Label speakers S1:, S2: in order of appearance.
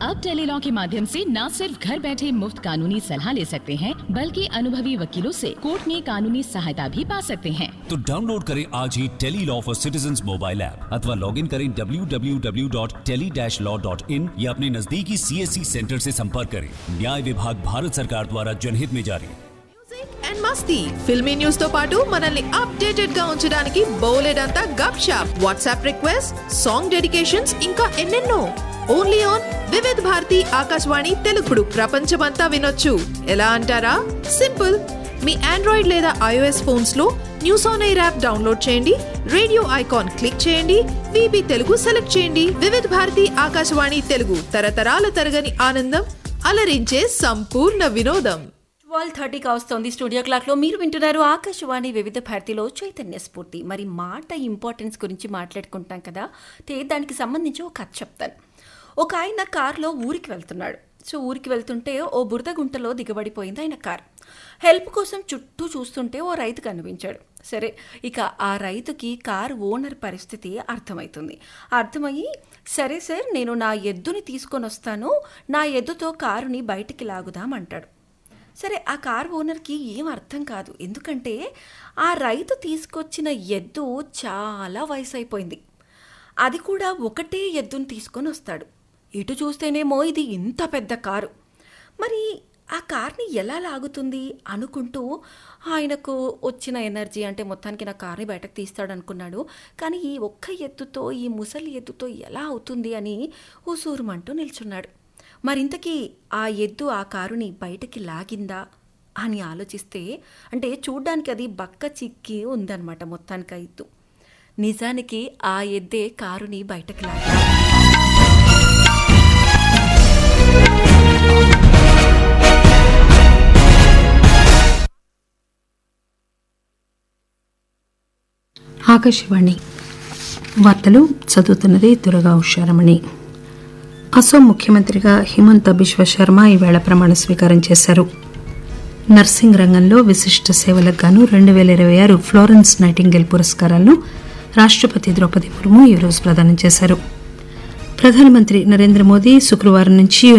S1: अब टेलीलॉ के माध्यम से न सिर्फ घर बैठे मुफ्त कानूनी सलाह ले सकते हैं बल्कि अनुभवी वकीलों से कोर्ट में कानूनी सहायता भी पा सकते हैं
S2: तो डाउनलोड करें आज ही tele law for citizen mobile app अथवा लॉग इन करें www.tele-law.in या अपने नजदीकी सीएससी सेंटर से संपर्क करें न्याय विभाग भारत सरकार द्वारा जनहित में जारी
S3: మ్యూజిక్ అండ్ మస్తీ ఫిల్మీ న్యూస్ తో పాటు మనల్ని అప్డేటెడ్ గా ఉంచడానికి బోలెడంతా గప్ షాప్ వాట్సాప్ రిక్వెస్ట్ సాంగ్ డెడికేషన్స్ ఇంకా ఎన్నెన్నో ఓన్లీ ఆన్ వివిధ్ భారతి ఆకాశవాణి తెలుగుడు ప్రపంచమంతా వినొచ్చు ఎలా అంటారా సింపుల్ మీ ఆండ్రాయిడ్ లేదా ఐఓఎస్ ఫోన్స్ లో news on air app download చేయండి రేడియో ఐకాన్ క్లిక్ చేయండి విబి తెలుగు సెలెక్ట్ చేయండి వివిధ భారతి ఆకాశవాణి తెలుగు తరతరాల తరగని ఆనందం అలరించే సంపూర్ణ వినోదం
S4: ట్వెల్వ్ థర్టీకి వస్తోంది స్టూడియో క్లాక్లో మీరు వింటున్నారు ఆకాశవాణి వివిధ భారతిలో చైతన్య స్ఫూర్తి మరి మాట ఇంపార్టెన్స్ గురించి మాట్లాడుకుంటాం కదా తే దానికి సంబంధించి ఒక కథ చెప్తాను ఒక ఆయన కారులో ఊరికి వెళ్తున్నాడు సో ఊరికి వెళ్తుంటే ఓ బురద గుంటలో దిగబడిపోయింది ఆయన కార్ హెల్ప్ కోసం చుట్టూ చూస్తుంటే ఓ రైతు కనిపించాడు సరే ఇక ఆ రైతుకి కార్ ఓనర్ పరిస్థితి అర్థమవుతుంది అర్థమయ్యి సరే సార్ నేను నా ఎద్దుని తీసుకొని వస్తాను నా ఎద్దుతో కారుని బయటికి లాగుదామంటాడు సరే ఆ కార్ ఓనర్కి ఏం అర్థం కాదు ఎందుకంటే ఆ రైతు తీసుకొచ్చిన ఎద్దు చాలా వయసు అయిపోయింది అది కూడా ఒకటే ఎద్దుని తీసుకొని వస్తాడు ఇటు చూస్తేనేమో ఇది ఇంత పెద్ద కారు మరి ఆ కార్ని ఎలా లాగుతుంది అనుకుంటూ ఆయనకు వచ్చిన ఎనర్జీ అంటే మొత్తానికి నా కార్ని బయటకు తీస్తాడు అనుకున్నాడు కానీ ఈ ఒక్క ఎత్తుతో ఈ ముసలి ఎత్తుతో ఎలా అవుతుంది అని ఊసూరుమంటూ నిల్చున్నాడు మరింతకీ ఆ ఎద్దు ఆ కారుని బయటకి లాగిందా అని ఆలోచిస్తే అంటే చూడ్డానికి అది బక్క చిక్కి ఉందన్నమాట మొత్తానికి ఆ ఎద్దు నిజానికి ఆ ఎద్దే కారుని బయటకు లాగింది
S5: ఆకాశవాణి వార్తలు చదువుతున్నది దురగా ఉషారమణి అసోం ముఖ్యమంత్రిగా హిమంత బిశ్వ శర్మ ఈవేళ ప్రమాణ స్వీకారం చేశారు నర్సింగ్ రంగంలో విశిష్ట సేవలకు గాను రెండు వేల ఇరవై ఆరు ఫ్లోరెన్స్ నైటింగేల్ పురస్కారాలను రాష్టపతి ద్రౌపది ముర్ము ఈరోజు ప్రదానం చేశారు ప్రధానమంత్రి నరేంద్ర మోదీ శుక్రవారం నుంచి